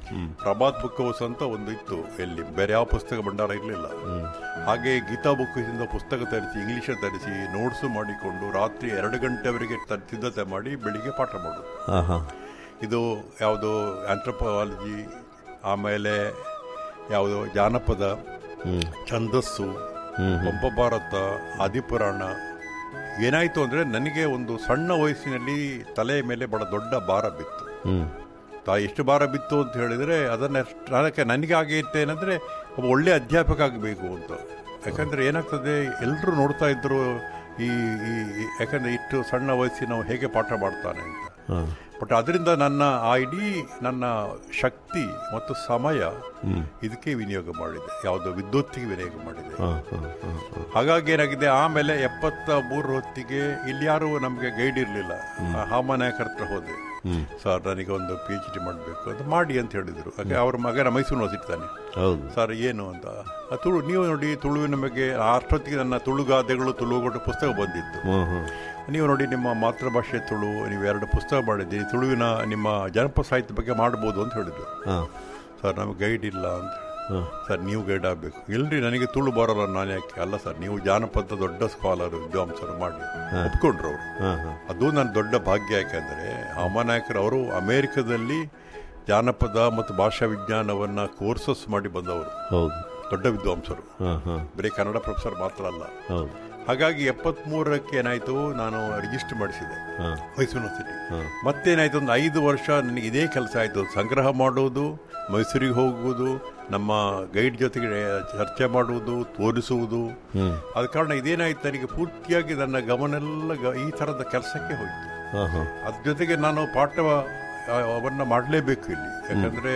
Prabhat book house ಅಂತ ಒಂದು ಇತ್ತು ಎಲ್ಲಿ ಬೇರೆ ಯಾವ ಪುಸ್ತಕ ಭಂಡಾರ ಇರಲಿಲ್ಲ ಹಾಗೆ ಗೀತಾ ಬುಕ್ ಇಂದ ಪುಸ್ತಕ ತರಿಸಿ ಇಂಗ್ಲಿಷ್ ತರಿಸಿ ನೋಟ್ಸ್ ಮಾಡಿಕೊಂಡು ರಾತ್ರಿ ಎರಡು ಗಂಟೆವರೆಗೆ ತ- ಸಿದ್ಧತೆ ಮಾಡಿ ಬೆಳಿಗ್ಗೆ ಪಾಠ ಮಾಡೋದು ಹಾಂ ಹಾಂ ಇದು ಯಾವುದು ಆಂಥ್ರಪಾಲಜಿ ಆಮೇಲೆ ಯಾವುದು ಜಾನಪದ ಛಂದಸ್ಸು ಪಂಪಭಾರತ ಆದಿಪುರಾಣ ಏನಾಯಿತು ಅಂದರೆ ನನಗೆ ಒಂದು ಸಣ್ಣ ವಯಸ್ಸಿನಲ್ಲಿ ತಲೆಯ ಮೇಲೆ ಬಹಳ ದೊಡ್ಡ ಭಾರ ಬಿತ್ತು ಹ್ಞೂ ತಾ ಎಷ್ಟು ಭಾರ ಬಿತ್ತು ಅಂತ ಹೇಳಿದರೆ ಅದನ್ನು ಅದಕ್ಕೆ ನನಗೆ ಆಗೈತೆ ಏನಂದರೆ ಒಬ್ಬ ಒಳ್ಳೆ ಅಧ್ಯಾಪಕ ಆಗಬೇಕು ಅಂತ ಯಾಕಂದರೆ ಏನಾಗ್ತದೆ ಎಲ್ಲರೂ ನೋಡ್ತಾ ಇದ್ದರು ಈ ಈ ಈ- ಯಾಕಂದರೆ ಇಷ್ಟು ಸಣ್ಣ ವಯಸ್ಸಿನ ಹೇಗೆ ಪಾಠ ಮಾಡ್ತಾನೆ ಅಂತ ಹಾಂ ಬಟ್ ಅದರಿಂದ ನನ್ನ ಆ ಇಡೀ ನನ್ನ ಶಕ್ತಿ ಮತ್ತು ಸಮಯ ಇದಕ್ಕೆ ವಿನಿಯೋಗ ಮಾಡಿದೆ ಯಾವುದೋ ವಿದ್ಯುತ್ತಿಗೆ ವಿನಿಯೋಗ ಮಾಡಿದೆ ಹಾಂ ಹಾಂ ಹಾಂ ಹಾಂ ಹಾಗಾಗಿ ಏನಾಗಿದೆ ಆಮೇಲೆ ಎಪ್ಪತ್ತ ಮೂರು ಹೊತ್ತಿಗೆ ಇಲ್ಲಿ ಯಾರು ನಮಗೆ ಗೈಡ್ ಇರಲಿಲ್ಲ ಹಾಮನಾಯಕರ ಹತ್ರ ಹೋದೆ ಸರ್ ನನಗೆ ಒಂದು ಪಿ ಎಚ್ ಡಿ ಮಾಡಬೇಕು ಅಂತ ಮಾಡಿ ಅಂತ ಹೇಳಿದರು ಹಾಗೆ ಅವ್ರ ಮಗನ ಮೈಸೂರು ಓದಿರ್ತಾನೆ ಹೌದು ಸರ್ ಏನು ಅಂತ ಆ ತುಳು ನೀವು ನೋಡಿ ತುಳುವಿನ ಬಗ್ಗೆ ಅಷ್ಟೊತ್ತಿಗೆ ನನ್ನ ತುಳುಗಾದೆಗಳು ತುಳುಗೊಟ್ಟು ಪುಸ್ತಕ ಬಂದಿತ್ತು ಹ್ಞೂ ಹ್ಞೂ ನೀವು ನೋಡಿ ನಿಮ್ಮ ಮಾತೃಭಾಷೆ ತುಳು ನೀವು ಎರಡು ಪುಸ್ತಕ ಮಾಡಿದ್ದೀರಿ ತುಳುವಿನ ನಿಮ್ಮ ಜನಪದ ಸಾಹಿತ್ಯ ಬಗ್ಗೆ ಮಾಡ್ಬೋದು ಅಂತ ಹೇಳಿದ್ರು ಹಾಂ ಸರ್ ನಮಗೆ ಗೈಡ್ ಇಲ್ಲ ಅಂತ ಹಾಂ ಸರ್ ನೀವು ಗೈಡ್ ಆಗಬೇಕು ಇಲ್ರಿ ನನಗೆ ತುಳು ಬರೋಲ್ಲ ನಾನು ಯಾಕೆ ಅಲ್ಲ ಸರ್ ನೀವು ಜಾನಪದ ದೊಡ್ಡ ಸ್ಕಾಲರ್ ವಿದ್ವಾಂಸರು ಮಾಡಿ ಒಪ್ಕೊಂಡ್ರು ಅವರು ಹಾಂ ಹಾಂ ಅದು ನನ್ನ ದೊಡ್ಡ ಭಾಗ್ಯ ಯಾಕೆಂದರೆ ಅಮನಾಯಕರು ಅವರು ಅಮೇರಿಕದಲ್ಲಿ ಜಾನಪದ ಮತ್ತು ಭಾಷಾ ವಿಜ್ಞಾನವನ್ನು ಕೋರ್ಸಸ್ ಮಾಡಿ ಬಂದವರು ಹೌದು ದೊಡ್ಡ ವಿದ್ವಾಂಸರು ಹಾಂ ಹಾಂ ಬರೀ ಕನ್ನಡ ಪ್ರೊಫೆಸರ್ ಮಾತ್ರ ಅಲ್ಲ ಹೌದು ಹಾಗಾಗಿ ಎಪ್ಪತ್ಮೂರಕ್ಕೆ ಏನಾಯಿತು ನಾನು ರಿಜಿಸ್ಟರ್ ಮಾಡಿಸಿದೆ ಹಾಂ ಮೈಸೂರು ಯೂನಿವರ್ಸಿಟಿ ಹಾಂ ಮತ್ತೇನಾಯ್ತು ಒಂದು ಐದು ವರ್ಷ ನನಗೆ ಇದೇ ಕೆಲಸ ಆಯಿತು ಸಂಗ್ರಹ ಮಾಡುವುದು ಮೈಸೂರಿಗೆ ಹೋಗುವುದು ನಮ್ಮ ಗೈಡ್ ಜೊತೆಗೆ ಚರ್ಚೆ ಮಾಡುವುದು ತೋರಿಸುವುದು ಹ್ಞೂ ಆದ ಕಾರಣ ಇದೇನಾಯ್ತು ನನಗೆ ಪೂರ್ತಿಯಾಗಿ ನನ್ನ ಗಮನೆಲ್ಲ ಗ- ಈ ಥರದ ಕೆಲಸಕ್ಕೆ ಹೋಯಿತು ಹಾಂ ಹಾಂ ಅದ್ರ ಜೊತೆಗೆ ನಾನು ಪಾಠವ ಆ, ಅವನ್ನ ಮಾಡಲೇಬೇಕು ಇಲ್ಲಿ ಯಾಕಂದರೆ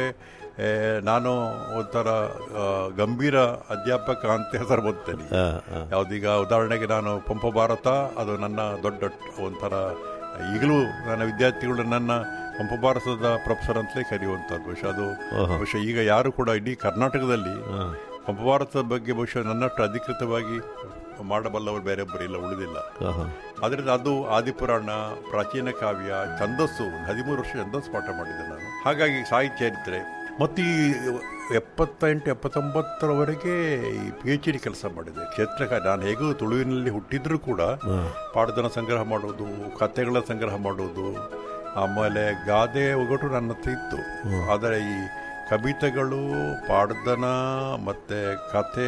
ನಾನು ಒಂಥರ ಆ, ಗಂಭೀರ ಅಧ್ಯಾಪಕ ಅಂತ ಹೆಸರು ಬರ್ತೇನೆ ಹಾಂ ಹಾಂ ಯಾವುದೀಗ ಉದಾಹರಣೆಗೆ ನಾನು ಪಂಪ ಭಾರತ ಅದು ನನ್ನ ದೊಡ್ಡ ಒಂಥರ ಈಗಲೂ ನನ್ನ ವಿದ್ಯಾರ್ಥಿಗಳು ನನ್ನ ಪಂಪ ಭಾರತದ ಪ್ರೊಫೆಸರ್ ಅಂತಲೇ ಕರೆಯುವಂಥದ್ದು ಬಹುಶಃ ಅದು ಓಹೋ. ಬಹುಶಃ ಈಗ ಯಾರು ಕೂಡ ಇಡೀ ಕರ್ನಾಟಕದಲ್ಲಿ ಹಾಂ ಪಂಪ ಭಾರತದ ಬಗ್ಗೆ ಬಹುಶಃ ನನ್ನಷ್ಟು ಅಧಿಕೃತವಾಗಿ ಮಾಡಬಲ್ಲವರು ಬೇರೊಬ್ಬರು ಇಲ್ಲ ಉಳಿದಿಲ್ಲ ಹಾಂ ಹಾಂ ಅದರಿಂದ ಅದು ಆದಿಪುರಾಣ ಪ್ರಾಚೀನ ಕಾವ್ಯ ಛಂದಸ್ಸು ಒಂದು ಹದಿಮೂರು ವರ್ಷ ಛಂದಸ್ಸು ಪಾಠ ಮಾಡಿದ್ದೆ ನಾನು ಹಾಗಾಗಿ ಸಾಹಿತ್ಯ ಚರಿತ್ರೆ ಮತ್ತು ಈ ಎಪ್ಪತ್ತೆಂಟು ಎಪ್ಪತ್ತೊಂಬತ್ತರವರೆಗೆ ಈ ಪಿ ಎಚ್ ಡಿ ಕೆಲಸ ಮಾಡಿದೆ ಕ್ಷೇತ್ರಕಾರ ನಾನು ಹೇಗೂ ತುಳುವಿನಲ್ಲಿ ಹುಟ್ಟಿದ್ರೂ ಕೂಡ ಪಾಠದನ ಸಂಗ್ರಹ ಮಾಡೋದು ಕಥೆಗಳ ಸಂಗ್ರಹ ಮಾಡೋದು ಆಮೇಲೆ ಗಾದೆ ಒಗಟು ನನ್ನ ಹತ್ರ ಇತ್ತು ಆದರೆ ಈ ಕವಿತೆಗಳು ಪಾಡ್ದನ ಮತ್ತು ಕಥೆ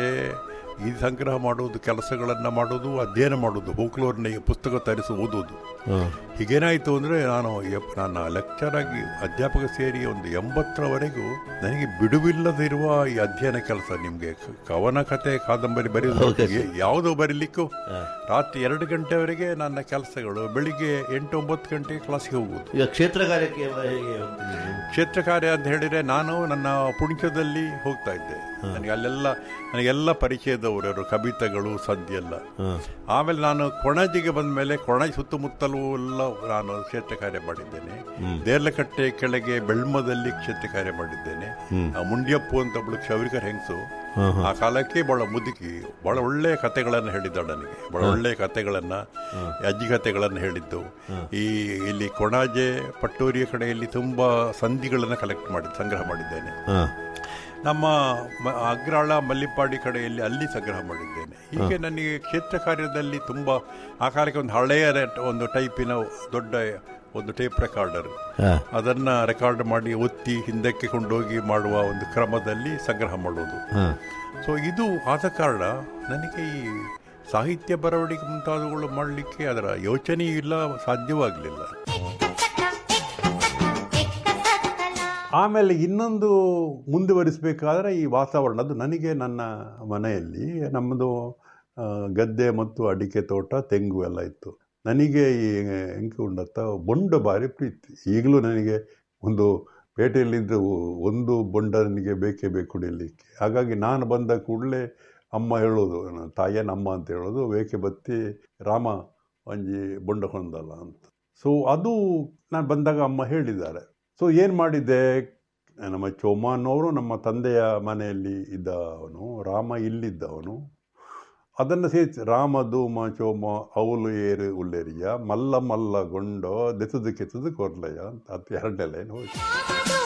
ಈ ಸಂಗ್ರಹ ಮಾಡೋದು ಕೆಲಸಗಳನ್ನು ಮಾಡೋದು ಅಧ್ಯಯನ ಮಾಡೋದು ಹೋಕ್ಲೋರ್ನ ಈ ಪುಸ್ತಕ ತರಿಸಿ ಓದೋದು ಹಾಂ ಹೀಗೇನಾಯಿತು ಅಂದರೆ ನಾನು ಎಪ್- ನನ್ನ ಲೆಕ್ಚರ್ ಆಗಿ ಅಧ್ಯಾಪಕ ಸೇರಿ ಒಂದು ಎಂಬತ್ತರವರೆಗೂ ನನಗೆ ಬಿಡುವಿಲ್ಲದಿರುವ ಈ ಅಧ್ಯಯನ ಕೆಲಸ ನಿಮಗೆ ಕವನ ಕಥೆ ಕಾದಂಬರಿ ಬರೆಯೋದು ಯಾವುದೋ ಬರೀಲಿಕ್ಕೂ ರಾತ್ರಿ ಎರಡು ಗಂಟೆವರೆಗೆ ನನ್ನ ಕೆಲಸಗಳು ಬೆಳಿಗ್ಗೆ ಎಂಟು ಒಂಬತ್ತು ಗಂಟೆ ಕ್ಲಾಸಿಗೆ ಹೋಗುವುದು ಈಗ ಕ್ಷೇತ್ರ ಕಾರ್ಯಕ್ಕೆ ಹೇಗೆ ಹೋಗ್ತೀರಿ ನೀವು? ಕ್ಷೇತ್ರ ಕಾರ್ಯ ಅಂತ ಹೇಳಿದ್ರೆ ನಾನು ನನ್ನ ಪುಣ್ಯದಲ್ಲಿ ಹೋಗ್ತಾ ಇದ್ದೆ ನನಗೆ ಅಲ್ಲೆಲ್ಲ ನನಗೆಲ್ಲ ಪರಿಚಯದವರು ಕವಿತೆಗಳು ಸದ್ಯ ಎಲ್ಲ ಹಾಂ ಆಮೇಲೆ ನಾನು ಕೊಣಜಿಗೆ ಬಂದ ಮೇಲೆ ಕೊಣಜಿ ಸುತ್ತಮುತ್ತಲೂ ಎಲ್ಲ ನಾನು ಕ್ಷೇತ್ರ ಕಾರ್ಯ ಮಾಡಿದ್ದೇನೆ ದೇರ್ಲಕಟ್ಟೆ ಕೆಳಗೆ ಬೆಳ್ಮದಲ್ಲಿ ಕ್ಷೇತ್ರ ಕಾರ್ಯ ಮಾಡಿದ್ದೇನೆ ಆ ಮುಂಡ್ಯಪ್ಪು ಅಂತ ಒಬ್ಳು ಕ್ಷೌರಿಕರ ಹೆಂಗಸು ಆ ಕಾಲಕ್ಕೆ ಬಹಳ ಮುದುಕಿ ಬಹಳ ಒಳ್ಳೆ ಕಥೆಗಳನ್ನು ಹೇಳಿದ್ದಾಳೆ ನನಗೆ ಬಹಳ ಒಳ್ಳೆ ಕಥೆಗಳನ್ನ ಅಜ್ಜಿ ಕಥೆಗಳನ್ನು ಹೇಳಿದ್ದು ಈ ಇಲ್ಲಿ ಕೊಣಾಜೆ ಪಟ್ಟೂರಿಯ ಕಡೆಯಲ್ಲಿ ತುಂಬಾ ಸಂಧಿಗಳನ್ನು ಕಲೆಕ್ಟ್ ಮಾಡಿ ಸಂಗ್ರಹ ಮಾಡಿದ್ದೇನೆ ಹಾಂ ನಮ್ಮ ಮ- ಅಗ್ರಾಳ ಮಲ್ಲಿಪಾಡಿ ಕಡೆಯಲ್ಲಿ ಅಲ್ಲಿ ಸಂಗ್ರಹ ಮಾಡಿದ್ದೇನೆ ಹೀಗೆ ನನಗೆ ಕ್ಷೇತ್ರ ಕಾರ್ಯದಲ್ಲಿ ತುಂಬ ಆ ಕಾಲಕ್ಕೆ ಒಂದು ಹಳೆಯ ರೆ- ಒಂದು ಟೈಪಿನ ದೊಡ್ಡ ಒಂದು ಟೇಪ್ ರೆಕಾರ್ಡರ್ ಹಾಂ ಅದನ್ನ ರೆಕಾರ್ಡ್ ಮಾಡಿ ಒತ್ತಿ ಹಿಂದಕ್ಕೆ ಕೊಂಡೋಗಿ ಮಾಡುವ ಒಂದು ಕ್ರಮದಲ್ಲಿ ಸಂಗ್ರಹ ಮಾಡೋದು ಹಾಂ ಸೊ ಇದು ಆದ ಕಾರಣ ನನಗೆ ಈ ಸಾಹಿತ್ಯ ಬರವಣಿಗೆ ಮುಂತಾದವುಗಳು ಮಾಡಲಿಕ್ಕೆ ಅದರ ಯೋಚನೆಯೂ ಇಲ್ಲ ಸಾಧ್ಯವಾಗಲಿಲ್ಲ ಆಮೇಲೆ ಇನ್ನೊಂದು ಮುಂದುವರಿಸಬೇಕಾದ್ರೆ ಈ ವಾತಾವರಣ ಅದು ನನಗೆ ನನ್ನ ಮನೆಯಲ್ಲಿ ನಮ್ಮದು ಆ, ಗದ್ದೆ ಮತ್ತು ಅಡಿಕೆ ತೋಟ ತೆಂಗು ಎಲ್ಲ ಇತ್ತು ನನಗೆ ಈ ಎಂಕೆ ಉಂಡತ್ತ ಬೊಂಡ ಭಾರಿ ಪ್ರೀತಿ ಈಗಲೂ ನನಗೆ ಒಂದು ಪೇಟೆಯಲ್ಲಿದ್ದು ಒಂದು ಬೊಂಡ ನನಗೆ ಬೇಕೇ ಬೇಕು ಕುಡಿಯಲಿಕ್ಕೆ ಹಾಗಾಗಿ ನಾನು ಬಂದ ಕೂಡಲೇ ಅಮ್ಮ ಹೇಳೋದು ನನ್ನ ತಾಯಿಯನ್ನ ಅಮ್ಮ ಅಂತ ಹೇಳೋದು ಬೇಕೆ ಬತ್ತಿ ರಾಮ ಒಂಜಿ ಬೊಂಡ ಹೊಂದಲ್ಲ ಅಂತ ಸೊ ಅದು ನಾನು ಬಂದಾಗ ಅಮ್ಮ ಹೇಳಿದ್ದಾರೆ ಸೊ ಏನು ಮಾಡಿದ್ದೆ ನಮ್ಮ ಚೋಮಾನವರು ನಮ್ಮ ತಂದೆಯ ಮನೆಯಲ್ಲಿ ಇದ್ದವನು ರಾಮ ಇಲ್ಲಿದ್ದವನು ಅದನ್ನು ಸೇರಿಸಿ ರಾಮ ಧೂಮ ಚೋಮ ಅವಲು ಏರು ಉಲ್ಲೇರಿಯ ಮಲ್ಲ ಮಲ್ಲ ಗೊಂಡೋ ದೆತದು ಕೆತ್ತದು ಕೊರ್ಲಯ್ಯ ಅಂತ ಅದು ಎರಡನೇ ಲೈನ್ ಹೋಯ್ತು